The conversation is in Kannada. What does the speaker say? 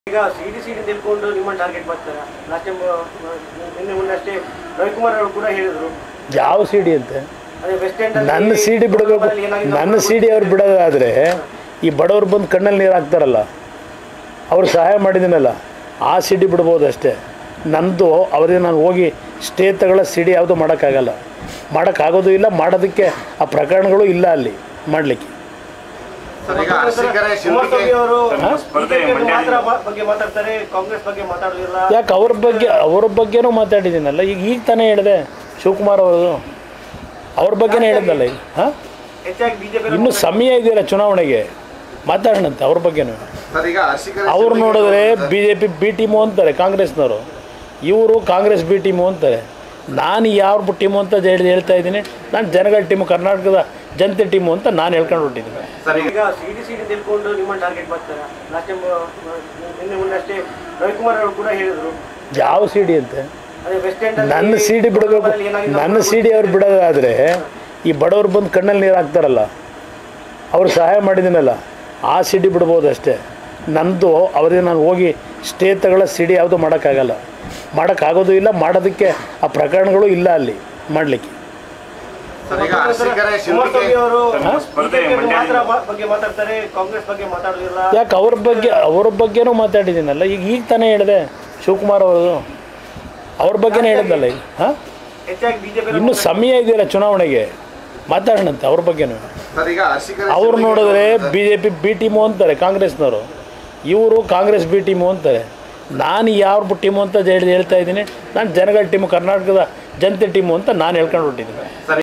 ಈಗ ಸಿ ಡಿ ಸಿ ಡಿ ತಿಳ್ಕೊಂಡು ನಿಮ್ಮ ಟಾರ್ಗೆಟ್ ಮಾಡ್ತಾರೆ ಲಾಸ್ಟ್ ಟೈಮ್ ನಿನ್ನೆ ಮೊನ್ನೆ ಅಷ್ಟೇ ರವಿಕುಮಾರ್ ಅವರು ಕೂಡ ಹೇಳಿದ್ರು ಯಾವ ಸಿ ಡಿ ಅಂತೆ ಅದೇ ವೆಸ್ಟ್ ಎಂಡ್ ನನ್ನ ಸಿ ಡಿ ಬಿಡಬೇಕು ನನ್ನ ಸಿ ಡಿ ಅವ್ರು ಬಿಡೋದಾದರೆ ಈ ಬಡವ್ರು ಬಂದು ಕಣ್ಣಲ್ಲಿ ನೀರು ಹಾಕ್ತಾರಲ್ಲ ಅವ್ರು ಸಹಾಯ ಮಾಡಿದ್ದೀನಲ್ಲ ಆ ಸಿ ಡಿ ಬಿಡ್ಬೋದು ಅಷ್ಟೇ ನಂದು ಅವರಿಗೆ ನಾನು ಹೋಗಿ ಸ್ಟೇ ತಗೊಳ್ಳೋ ಸಿ ಡಿ ಯಾವುದು ಮಾಡೋಕ್ಕಾಗಲ್ಲ ಮಾಡೋಕ್ಕಾಗೋದು ಇಲ್ಲ ಮಾಡೋದಕ್ಕೆ ಆ ಪ್ರಕರಣಗಳು ಇಲ್ಲ ಅಲ್ಲಿ ಮಾಡಲಿಕ್ಕೆ ಸರ್ ಈಗ ಅರಸೀಕೆರೆ ಕುಮಾರಸ್ವಾಮಿ ಶಿವಮೊಗ್ಗ ಅವರು ಸ್ಪರ್ಧೆ BJP ಮಂಡ್ಯದಲ್ಲಿ- ಮಾತ್ರ ಬ- ಬಗ್ಗೆ ಮಾತಾಡ್ತಾರೆ ಕಾಂಗ್ರೆಸ್ ಬಗ್ಗೆ ಮಾತಾಡೋದಿಲ್ಲ ಯಾಕೆ ಅವ್ರ ಬಗ್ಗೆ ಅವ್ರ ಬಗ್ಗೆನೂ ಮಾತಾಡಿದ್ದೀನಲ್ಲ ಈಗ ಈಗ ತಾನೇ ಹೇಳಿದೆ ಶಿವಕುಮಾರ್ ಅವರು ಅವ್ರ ಬಗ್ಗೆನೇ ಹೇಳಿದ್ನಲ್ಲ ಈಗ ಹಾಂ ಹೆಚ್ಚಾಗಿ ಬಿಜೆಪಿ ಇನ್ನೂ ಸಮಯ ಇದೆಯಲ್ಲ ಚುನಾವಣೆಗೆ ಮಾತಾಡೋಣಂತೆ ಅವ್ರ ಬಗ್ಗೆನೂ ಸರ್ ಈಗ ಅರಸೀಕೆರೆ ಅವ್ರು ಶಿವಮೊಗ್ಗ ನೋಡಿದ್ರೆ B J P B team ಅಂತಾರೆ ಕಾಂಗ್ರೆಸ್ನವರು ಇವರು ಕಾಂಗ್ರೆಸ್ ಬಿ ಟೀಮು ಅಂತಾರೆ ನಾನು ಯಾವ ಟೀಮು ಅಂತ ಹೇಳಿ ಹೇಳ್ತಾ ಇದ್ದೀನಿ ನಾನು ಜನಗಳ ಟೀಮು ಕರ್ನಾಟಕದ ಜನತೆ ಟೀಮು ಅಂತ ನಾನು ಹೇಳ್ಕೊಂಡು ಹೊಟ್ಟಿದ್ದೀನಿ ಸರ್ ಈಗ ಈಗ ಸಿ ಡಿ ಸಿ ಡಿ ತಿಳ್ಕೊಂಡು ನಿಮ್ಮ ಟಾರ್ಗೆಟ್ ಮಾಡ್ತಾರೆ ಲಾಸ್ಟ್ ಟೈಮ್ ನಿನ್ನೆ ಮೊನ್ನೆ ಅಷ್ಟೇ ರವಿಕುಮಾರ್ ಅವರು ಕೂಡ ಹೇಳಿದ್ರು ಯಾವ ಸಿ ಡಿ ಅಂತೆ ಅದೇ ವೆಸ್ಟ್ ಎಂಡ್ ನನ್ನ ಸಿ ಡಿ ಬಿಡಬೇಕು ನನ್ನ ಸಿ ಡಿ ಅವ್ರು ಬಿಡೋದಾದರೆ ಈ ಬಡವ್ರು ಬಂದು ಕಣ್ಣಲ್ಲಿ ನೀರು ಹಾಕ್ತಾರಲ್ಲ ಅವ್ರು ಸಹಾಯ ಮಾಡಿದ್ದೀನಲ್ಲ ಆ ಸಿ ಡಿ ಬಿಡ್ಬೋದು ಅಷ್ಟೇ ನಂದು ಅವರಿಗೆ ನಾನು ಹೋಗಿ ಸ್ಟೇ ತಗೊಳ್ಳೋ ಸಿ ಡಿ ಯಾವುದು ಮಾಡೋಕ್ಕಾಗಲ್ಲ ಮಾಡೋಕ್ಕಾಗೋದು ಇಲ್ಲ ಮಾಡೋದಕ್ಕೆ ಆ ಪ್ರಕರಣಗಳು ಇಲ್ಲ ಅಲ್ಲಿ ಮಾಡಲಿಕ್ಕೆ ಸರ್ ಈಗ ಅರಸೀಕೆರೆ ಕುಮಾರಸ್ವಾಮಿ ಶಿವಮೊಗ್ಗ ಅವರು ಸ್ಪರ್ಧೆ BJP ಮಾತ್ರ ಮಂಡ್ಯದಲ್ಲಿ- ಬ- ಬಗ್ಗೆ ಮಾತಾಡ್ತಾರೆ ಕಾಂಗ್ರೆಸ್ ಬಗ್ಗೆ ಮಾತಾಡೋದಿಲ್ಲ ಯಾಕೆ ಅವ್ರ ಬಗ್ಗೆ ಅವ್ರ ಬಗ್ಗೆನೂ ಮಾತಾಡಿದ್ದೀನಲ್ಲ ಈಗ ಈಗ ತಾನೇ ಹೇಳಿದೆ ಶಿವಕುಮಾರ್ ಅವರು ಅವ್ರ ಬಗ್ಗೆನೇ ಹೇಳಿದ್ನಲ್ಲ ಈಗ ಹಾಂ ಹೆಚ್ಚಾಗಿ ಬಿಜೆಪಿ ಇನ್ನೂ ಸಮಯ ಇದೆಯಲ್ಲ ಚುನಾವಣೆಗೆ ಮಾತಾಡೋಣಂತೆ ಅವ್ರ ಬಗ್ಗೆನೂ ಸರ್ ಈಗ ಅರಸೀಕೆರೆ ಅವ್ರು ಶಿವಮೊಗ್ಗ ನೋಡಿದ್ರೆ B J P B team ಅಂತಾರೆ ಕಾಂಗ್ರೆಸ್ನವರು ಇವರು ಕಾಂಗ್ರೆಸ್ ಬಿ ಟೀಮು ಅಂತಾರೆ ನಾನು ಯಾವ ಟೀಮು ಅಂತ ಹೇಳಿ ಹೇಳ್ತಾ ಇದ್ದೀನಿ ನಾನು ಜನಗಳ ಟೀಮು ಕರ್ನಾಟಕದ ಜನತೆ ಟೀಮು ಅಂತ ನಾನು ಹೇಳ್ಕೊಂಡು ಹೊಟ್ಟಿದ್ದೀನಿ ಸರ್